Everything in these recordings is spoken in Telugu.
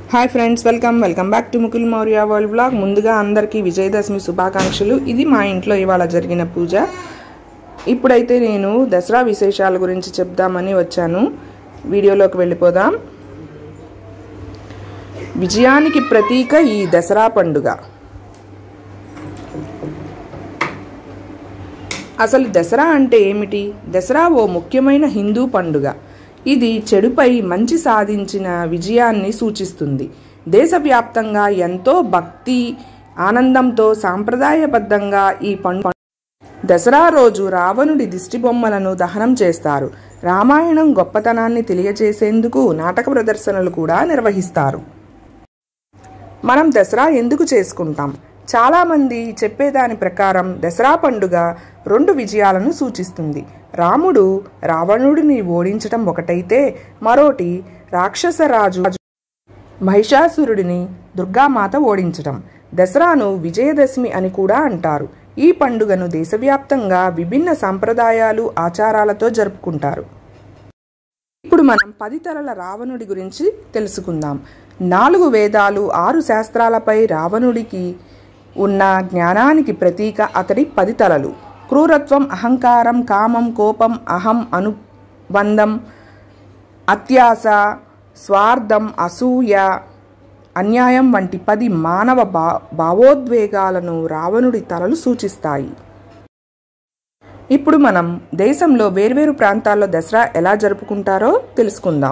hi friends welcome welcome back to Mukul Maurya world blog ముందుగా అందరికీ విజయదశమి శుభాకాంక్షలు ఇది మా ఇంట్లో ఇవాళ జరిగిన పూజ ఇప్పుడైతే నేను దసరా విశేషాల గురించి చెప్దామని వచ్చాను వీడియోలోకి వెళ్ళిపోదాం విజయానికి ప్రతీక ఈ దసరా పండుగ అసలు దసరా అంటే ఏమిటి దసరా ఓ ముఖ్యమైన హిందూ పండుగ ఇది చెడుపై మంచి సాధించిన విజయాన్ని సూచిస్తుంది దేశవ్యాప్తంగా ఎంతో భక్తి ఆనందంతో సాంప్రదాయబద్ధంగా ఈ పండు దసరా రోజు రావణుడి దిష్టి బొమ్మలను దహనం చేస్తారు రామాయణం గొప్పతనాన్ని తెలియజేసేందుకు నాటక ప్రదర్శనలు కూడా నిర్వహిస్తారు మనం దసరా ఎందుకు చేసుకుంటాం చాలామంది చెప్పేదాని ప్రకారం దసరా పండుగ రెండు విజయాలను సూచిస్తుంది రాముడు రావణుడిని ఓడించటం ఒకటైతే మరోటి రాక్షస రాజు మహిషాసురుడిని దుర్గామాత ఓడించటం దసరాను విజయదశమి అని కూడా అంటారు ఈ పండుగను దేశవ్యాప్తంగా విభిన్న సంప్రదాయాలు ఆచారాలతో జరుపుకుంటారు ఇప్పుడు మనం పది తలల రావణుడి గురించి తెలుసుకుందాం నాలుగు వేదాలు ఆరు శాస్త్రాలపై రావణుడికి ఉన్న జ్ఞానానికి ప్రతీక అతడి పది తలలు క్రూరత్వం అహంకారం కామం కోపం అహం అనుబంధం అత్యాస స్వార్థం అసూయ అన్యాయం వంటి పది మానవ భా భావోద్వేగాలను రావణుడి తలలు సూచిస్తాయి ఇప్పుడు మనం దేశంలో వేర్వేరు ప్రాంతాల్లో దసరా ఎలా జరుపుకుంటారో తెలుసుకుందాం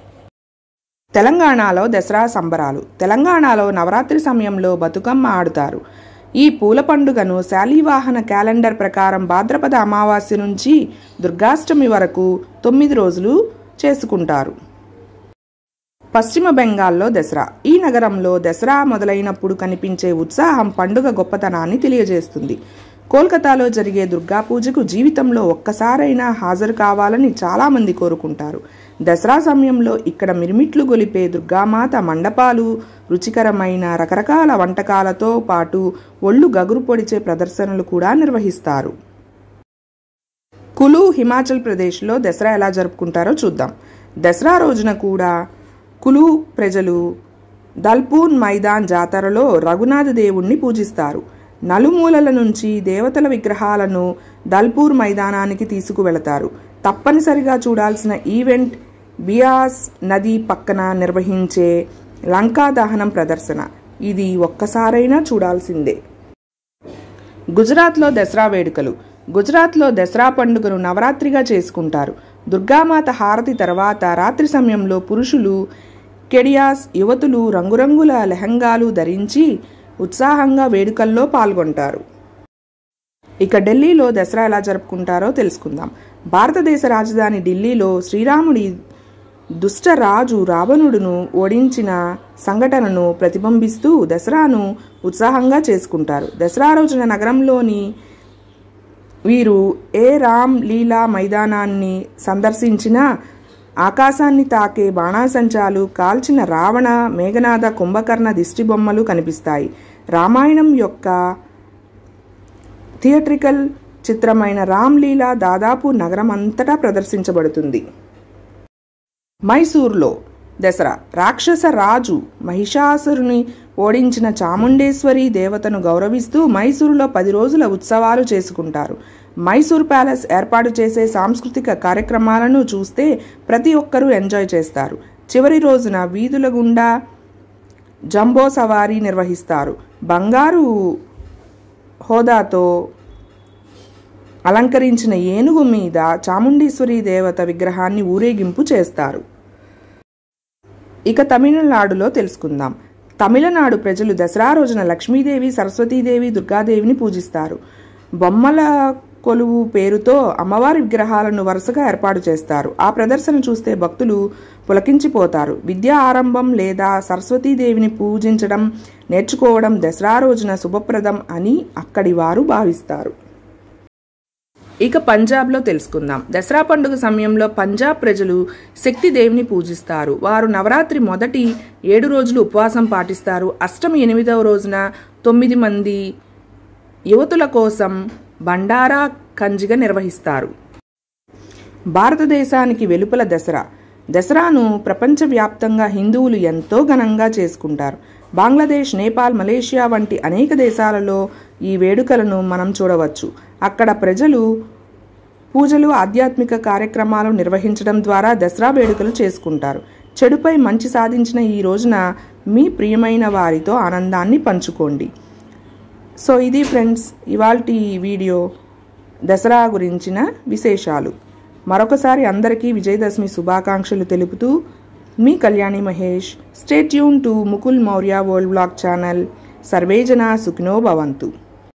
తెలంగాణలో దసరా సంబరాలు తెలంగాణలో నవరాత్రి సమయంలో బతుకమ్మ ఆడుతారు ఈ పూల పండుగను శాలీవాహన క్యాలెండర్ ప్రకారం భాద్రపద అమావాస్య నుంచి దుర్గాష్టమి వరకు తొమ్మిది రోజులు చేసుకుంటారు పశ్చిమ బెంగాల్లో దసరా ఈ నగరంలో దసరా మొదలైనప్పుడు కనిపించే ఉత్సాహం పండుగ గొప్పతనాన్ని తెలియజేస్తుంది కోల్కతాలో జరిగే దుర్గా పూజకు జీవితంలో ఒక్కసారైనా హాజరు కావాలని చాలామంది కోరుకుంటారు దసరా సమయంలో ఇక్కడ మిరిమిట్లు గొలిపే దుర్గామాత మండపాలు రుచికరమైన రకరకాల వంటకాలతో పాటు ఒళ్ళు గగురు పొడిచే ప్రదర్శనలు కూడా నిర్వహిస్తారు కులు హిమాచల్ ప్రదేశ్లో దసరా ఎలా జరుపుకుంటారో చూద్దాం దసరా రోజున కూడా కులు ప్రజలు దల్పూన్ మైదాన్ జాతరలో రఘునాథ దేవుణ్ణి పూజిస్తారు నలుమూలల నుంచి దేవతల విగ్రహాలను దల్పూర్ మైదానానికి తీసుకువెళతారు తప్పనిసరిగా చూడాల్సిన ఈవెంట్ బియాస్ నది పక్కన నిర్వహించే లంకా దహనం ప్రదర్శన ఇది ఒక్కసారైనా చూడాల్సిందే గుజరాత్లో దసరా వేడుకలు గుజరాత్లో దసరా పండుగను నవరాత్రిగా చేసుకుంటారు దుర్గామాత హారతి తర్వాత రాత్రి సమయంలో పురుషులు కెడియాస్ యువతులు రంగురంగుల లెహంగాలు ధరించి ఉత్సాహంగా వేడుకల్లో పాల్గొంటారు ఇక ఢిల్లీలో దసరా ఎలా జరుపుకుంటారో తెలుసుకుందాం భారతదేశ రాజధాని ఢిల్లీలో శ్రీరాముడి దుష్ట రాజు రావణుడును ఓడించిన సంఘటనను ప్రతిబింబిస్తూ దసరాను ఉత్సాహంగా చేసుకుంటారు దసరా రోజున నగరంలోని వీరు ఏ రామ్ లీలా మైదానాన్ని సందర్శించినా ఆకాశాన్ని తాకే బాణాసంచాలు కాల్చిన రావణ మేఘనాథ కుంభకర్ణ దిష్టి బొమ్మలు కనిపిస్తాయి రామాయణం యొక్క థియేట్రికల్ చిత్రమైన రామ్లీలా దాదాపు నగరం అంతటా ప్రదర్శించబడుతుంది మైసూర్లో దసరా రాక్షస రాజు మహిషాసురుని ఓడించిన చాముండేశ్వరి దేవతను గౌరవిస్తూ మైసూరులో పది రోజుల ఉత్సవాలు చేసుకుంటారు మైసూర్ ప్యాలెస్ ఏర్పాటు చేసే సాంస్కృతిక కార్యక్రమాలను చూస్తే ప్రతి ఒక్కరూ ఎంజాయ్ చేస్తారు చివరి రోజున వీధుల గుండా జంబో సవారీ నిర్వహిస్తారు బంగారు హోదాతో అలంకరించిన ఏనుగు మీద చాముండేశ్వరి దేవత విగ్రహాన్ని ఊరేగింపు చేస్తారు ఇక తమిళనాడులో తెలుసుకుందాం తమిళనాడు ప్రజలు దసరా రోజున లక్ష్మీదేవి సరస్వతీదేవి దుర్గాదేవిని పూజిస్తారు బొమ్మల కొలువు పేరుతో అమ్మవారి విగ్రహాలను వరుసగా ఏర్పాటు చేస్తారు ఆ ప్రదర్శన చూస్తే భక్తులు పులకించిపోతారు విద్యా ఆరంభం లేదా సరస్వతీదేవిని పూజించడం నేర్చుకోవడం దసరా రోజున శుభప్రదం అని అక్కడి వారు భావిస్తారు ఇక పంజాబ్లో తెలుసుకుందాం దసరా పండుగ సమయంలో పంజాబ్ ప్రజలు శక్తి దేవిని పూజిస్తారు వారు నవరాత్రి మొదటి ఏడు రోజులు ఉపవాసం పాటిస్తారు అష్టమి ఎనిమిదవ రోజున తొమ్మిది మంది యువతుల కోసం బండారా కంజిగా నిర్వహిస్తారు భారతదేశానికి వెలుపల దసరా దసరాను ప్రపంచవ్యాప్తంగా హిందువులు ఎంతో ఘనంగా చేసుకుంటారు బంగ్లాదేశ్ నేపాల్ మలేషియా వంటి అనేక దేశాలలో ఈ వేడుకలను మనం చూడవచ్చు అక్కడ ప్రజలు పూజలు ఆధ్యాత్మిక కార్యక్రమాలు నిర్వహించడం ద్వారా దసరా వేడుకలు చేసుకుంటారు చెడుపై మంచి సాధించిన ఈ రోజున మీ ప్రియమైన వారితో ఆనందాన్ని పంచుకోండి సో ఇది ఫ్రెండ్స్ ఇవాళ వీడియో దసరా గురించిన విశేషాలు మరొకసారి అందరికీ విజయదశమి శుభాకాంక్షలు తెలుపుతూ మీ Kalyani Mahesh stay tuned to Mukul Maurya world blog channel సర్వేజన సుఖినో భవంతు